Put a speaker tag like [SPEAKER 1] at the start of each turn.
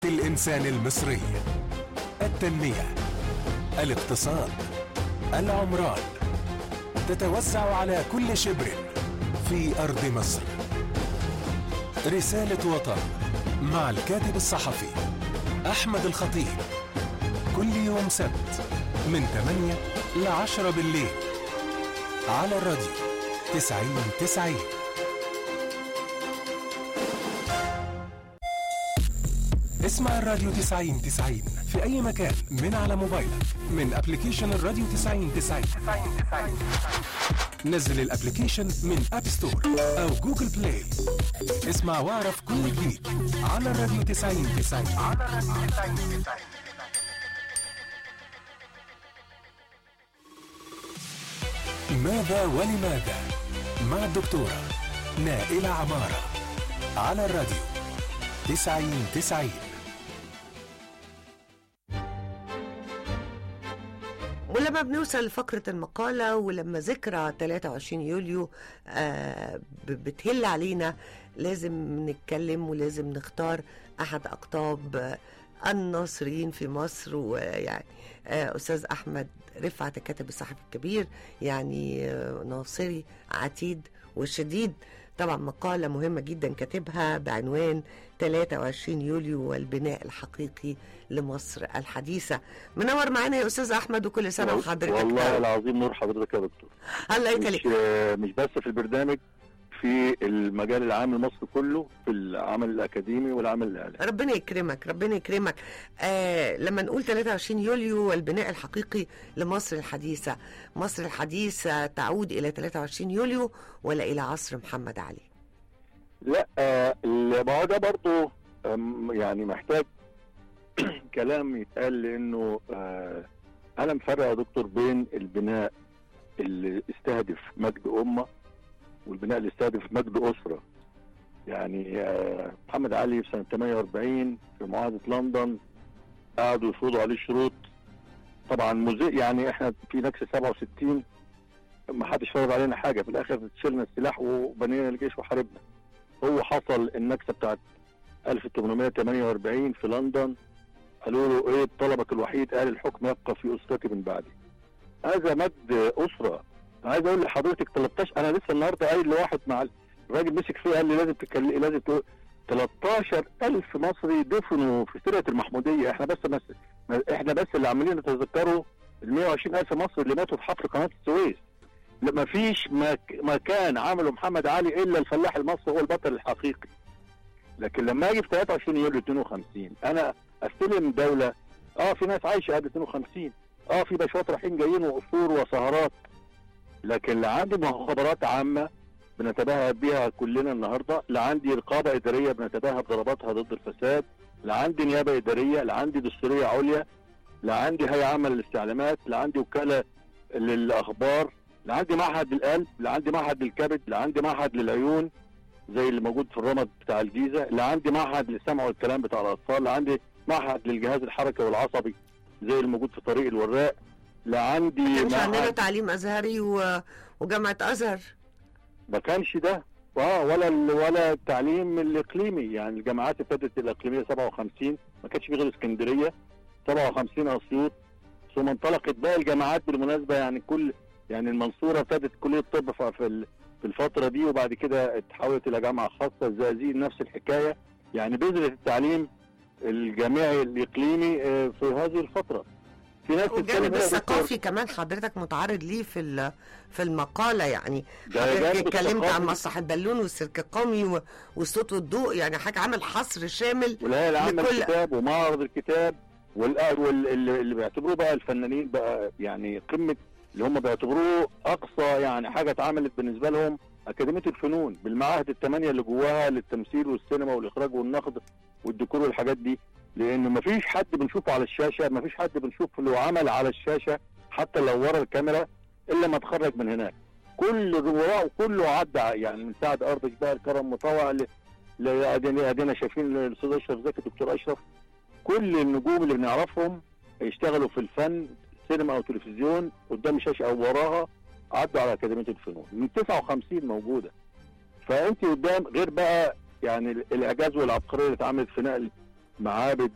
[SPEAKER 1] الإنسان المصري التنمية الاقتصاد العمران تتوسع على كل شبر في أرض مصر رسالة وطن مع الكاتب الصحفي أحمد الخطيب كل يوم سبت من 8 ل 10 بالليل على الراديو 90 90 اسمع الراديو 90 90 في أي مكان من على موبايلك من ابلكيشن الراديو 90 90 نزل الابلكيشن من اب ستور او جوجل بلاي اسمع واعرف كل جديد على الراديو 90 90 على الراديو 90 90 ماذا ولماذا مع الدكتورة نائلة عمارة على الراديو 90 90
[SPEAKER 2] ولما بنوصل لفقرة المقالة ولما ذكرى 23 يوليو آه ب- بتهل علينا لازم نتكلم ولازم نختار أحد أقطاب آه، الناصرين في مصر ويعني آه أستاذ أحمد رفعت الكاتب الصحفي الكبير يعني آه ناصري عتيد وشديد طبعا مقالة مهمة جدا كاتبها بعنوان 23 يوليو والبناء الحقيقي لمصر الحديثة منور معانا يا أستاذ أحمد وكل سنة وحضرتك
[SPEAKER 3] والله
[SPEAKER 2] طيب.
[SPEAKER 3] العظيم نور حضرتك يا دكتور
[SPEAKER 2] الله
[SPEAKER 3] مش
[SPEAKER 2] يخليك
[SPEAKER 3] مش بس في البرنامج في المجال العام المصري كله في العمل الاكاديمي والعمل الاعلامي
[SPEAKER 2] ربنا يكرمك ربنا يكرمك آه لما نقول 23 يوليو والبناء الحقيقي لمصر الحديثة مصر الحديثة تعود إلى 23 يوليو ولا إلى عصر محمد علي
[SPEAKER 3] لا آه، ما هو ده برضه آم، يعني محتاج كلام يتقال لانه آه، انا مفرق يا دكتور بين البناء اللي استهدف مجد امه والبناء اللي استهدف مجد اسره يعني آه، محمد علي في سنه 48 في معاهده لندن قعدوا يفرضوا عليه شروط طبعا مزي يعني احنا في نكسه 67 ما حدش فرض علينا حاجه في الاخر شلنا السلاح وبنينا الجيش وحاربنا هو حصل النكسه بتاعت 1848 في لندن قالوا له ايه طلبك الوحيد قال الحكم يبقى في اسرتي من بعدي هذا مجد اسره عايز اقول لحضرتك 13 انا لسه النهارده قايل لواحد مع الراجل مسك فيه قال لي لازم تكلم لازم تقول 13000 مصري دفنوا في سيره المحموديه احنا بس بس احنا بس اللي عمالين نتذكروا ال 120000 مصري اللي ماتوا في حفر قناه السويس لا ما فيش مك... مكان عمله محمد علي الا الفلاح المصري هو البطل الحقيقي لكن لما اجي في 23 يوليو 52 انا استلم دوله اه في ناس عايشه قبل 52 اه في باشوات رايحين جايين وقصور وسهرات لكن لا عندي مخابرات عامه بنتباهى بيها كلنا النهارده لا عندي رقابه اداريه بنتباهى بضرباتها ضد الفساد لا عندي نيابه اداريه لا عندي دستوريه عليا لا عندي هيئه عامه للاستعلامات لا عندي وكاله للاخبار لا عندي معهد للقلب لا عندي معهد للكبد لا عندي معهد للعيون زي اللي موجود في الرمد بتاع الجيزه لا عندي معهد للسمع والكلام بتاع الاطفال لا عندي معهد للجهاز الحركي والعصبي زي اللي موجود في طريق الوراق لا عندي
[SPEAKER 2] كانش عندنا
[SPEAKER 3] معهد
[SPEAKER 2] تعليم أزهري و... وجامعة أزهر
[SPEAKER 3] ما كانش ده اه ولا ال- ولا التعليم الاقليمي يعني الجامعات ابتدت الاقليميه 57 ما كانش في غير اسكندريه 57 اسيوط ثم انطلقت باقي الجامعات بالمناسبه يعني كل يعني المنصوره ابتدت كليه الطب في في ال- في الفتره دي وبعد كده اتحولت الى جامعه خاصه الزقازيق نفس الحكايه يعني بذره التعليم الجامعي الاقليمي آه، في هذه الفتره في ناس
[SPEAKER 2] والجانب
[SPEAKER 3] بتتكلم هنا يا دكتور،
[SPEAKER 2] الثقافي كمان حضرتك متعرض ليه في ال- في المقالة يعني
[SPEAKER 3] ده
[SPEAKER 2] حضرتك
[SPEAKER 3] جانب
[SPEAKER 2] اتكلمت عن
[SPEAKER 3] الثقافي.
[SPEAKER 2] مسرح البالون والسيرك القومي و- والصوت والضوء يعني حضرتك عامل حصر شامل
[SPEAKER 3] والهيئه العامه
[SPEAKER 2] لكل-
[SPEAKER 3] للكتاب ومعرض الكتاب والأ- وال- اللي اللي بيعتبروه بقى الفنانين بقى يعني قمه اللي هم بيعتبروه اقصى يعني حاجه اتعملت بالنسبه لهم اكاديميه الفنون بالمعاهد الثمانيه اللي جواها للتمثيل والسينما والاخراج والنقد والديكور والحاجات دي لان مفيش حد بنشوفه على الشاشه مفيش حد بنشوف له عمل على الشاشه حتى لو ورا الكاميرا الا ما اتخرج من هناك كل الرواه كله عدى يعني من سعد ارض بقى الكرم مطوع ل- ل- ادينا ادينا شايفين الاستاذ اشرف زكي الدكتور اشرف كل النجوم اللي بنعرفهم يشتغلوا في الفن سينما او تلفزيون قدام شاشه او وراها عدوا على اكاديميه الفنون من 59 موجوده فانت قدام غير بقى يعني الاعجاز والعبقريه اللي اتعملت في نقل معابد